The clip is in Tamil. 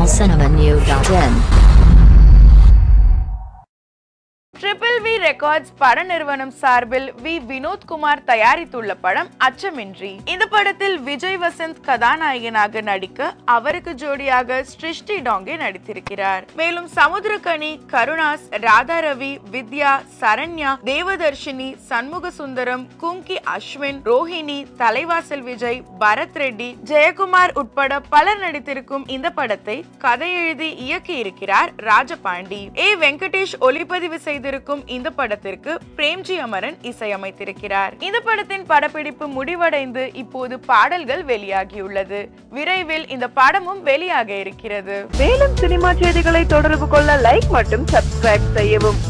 tamilcinemanew.in ட்ரிபிள் வி ரெக்கார்ட்ஸ் பட நிறுவனம் சார்பில் வி வினோத்குமார் தயாரித்துள்ள படம் அச்சமின்றி இந்த படத்தில் விஜய் வசந்த் கதாநாயகனாக நடிக்க அவருக்கு ஜோடியாக ஸ்ருஷ்டி டாங்கே நடித்திருக்கிறார் மேலும் சமுத்திரகனி கருணாஸ் ராதா ரவி வித்யா சரண்யா தேவதர்ஷினி சண்முக சுந்தரம் குங்கி அஸ்வின் ரோஹிணி தலைவாசல் விஜய் பரத் ரெட்டி ஜெயக்குமார் உட்பட பலர் நடித்திருக்கும் இந்த படத்தை கதை எழுதி இயக்கி இருக்கிறார் ராஜபாண்டி ஏ வெங்கடேஷ் ஒளிப்பதிவு செய்திருக்கும் இந்த படத்திற்கு பிரேம்ஜி அமரன் இசையமைத்திருக்கிறார் இந்த படத்தின் படப்பிடிப்பு முடிவடைந்து இப்போது பாடல்கள் வெளியாகியுள்ளது விரைவில் இந்த படமும் வெளியாக இருக்கிறது மேலும் சினிமா செய்திகளை தொடர்பு கொள்ள லைக் மற்றும் சப்ஸ்கிரைப் செய்யவும்